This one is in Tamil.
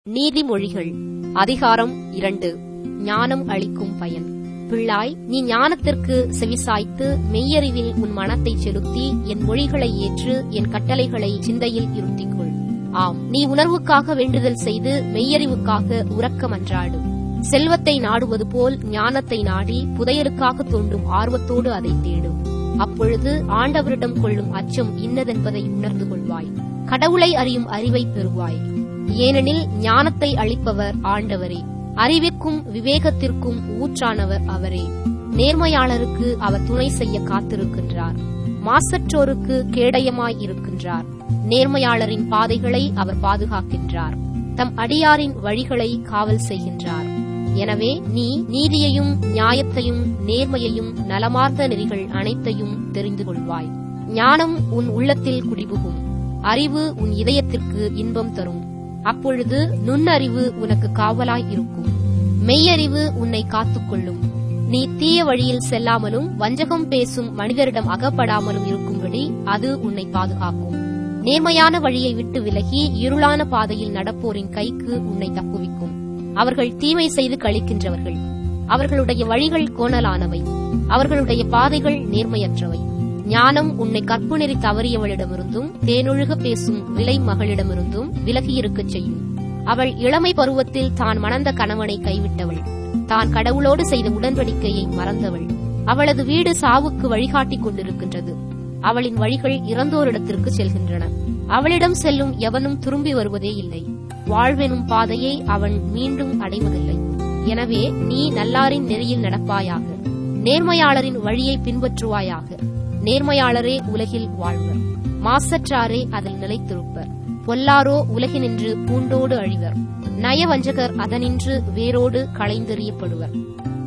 நீதிமொழிகள் அதிகாரம் இரண்டு ஞானம் அளிக்கும் பயன் பிள்ளாய் நீ ஞானத்திற்கு செவிசாய்த்து மெய்யறிவில் உன் மனத்தைச் செலுத்தி என் மொழிகளை ஏற்று என் கட்டளைகளை சிந்தையில் இருத்திக்கொள் ஆம் நீ உணர்வுக்காக வேண்டுதல் செய்து மெய்யறிவுக்காக உறக்க மன்றாடு செல்வத்தை நாடுவது போல் ஞானத்தை நாடி புதையலுக்காக தோன்றும் ஆர்வத்தோடு அதை தேடும் அப்பொழுது ஆண்டவரிடம் கொள்ளும் அச்சம் இன்னதென்பதை உணர்ந்து கொள்வாய் கடவுளை அறியும் அறிவை பெறுவாய் ஏனெனில் ஞானத்தை அளிப்பவர் ஆண்டவரே அறிவிற்கும் விவேகத்திற்கும் ஊற்றானவர் அவரே நேர்மையாளருக்கு அவர் துணை செய்ய காத்திருக்கின்றார் மாசற்றோருக்கு கேடயமாய் இருக்கின்றார் நேர்மையாளரின் பாதைகளை அவர் பாதுகாக்கின்றார் தம் அடியாரின் வழிகளை காவல் செய்கின்றார் எனவே நீ நீதியையும் நியாயத்தையும் நேர்மையையும் நலமார்ந்த நெறிகள் அனைத்தையும் தெரிந்து கொள்வாய் ஞானம் உன் உள்ளத்தில் குடிபுகும் அறிவு உன் இதயத்திற்கு இன்பம் தரும் அப்பொழுது நுண்ணறிவு உனக்கு காவலாய் இருக்கும் மெய்யறிவு உன்னை காத்துக்கொள்ளும் நீ தீய வழியில் செல்லாமலும் வஞ்சகம் பேசும் மனிதரிடம் அகப்படாமலும் இருக்கும்படி அது உன்னை பாதுகாக்கும் நேர்மையான வழியை விட்டு விலகி இருளான பாதையில் நடப்போரின் கைக்கு உன்னை தப்புவிக்கும் அவர்கள் தீமை செய்து கழிக்கின்றவர்கள் அவர்களுடைய வழிகள் கோணலானவை அவர்களுடைய பாதைகள் நேர்மையற்றவை ஞானம் உன்னை கற்பு நெறி தவறியவளிடமிருந்தும் தேனொழுக பேசும் விலை மகளிடமிருந்தும் விலகியிருக்கச் செய்யும் அவள் இளமை பருவத்தில் தான் மணந்த கணவனை கைவிட்டவள் தான் கடவுளோடு செய்த உடன்படிக்கையை மறந்தவள் அவளது வீடு சாவுக்கு வழிகாட்டிக் கொண்டிருக்கின்றது அவளின் வழிகள் இறந்தோரிடத்திற்கு செல்கின்றன அவளிடம் செல்லும் எவனும் திரும்பி வருவதே இல்லை வாழ்வெனும் பாதையை அவன் மீண்டும் அடைவதில்லை எனவே நீ நல்லாரின் நெறியில் நடப்பாயாக நேர்மையாளரின் வழியை பின்பற்றுவாயாக நேர்மையாளரே உலகில் வாழ்வர் மாசற்றாரே அதில் நிலைத்திருப்பர் பொல்லாரோ உலகினின்று பூண்டோடு அழிவர் நயவஞ்சகர் அதனின்று வேரோடு களைந்தெறியப்படுவர்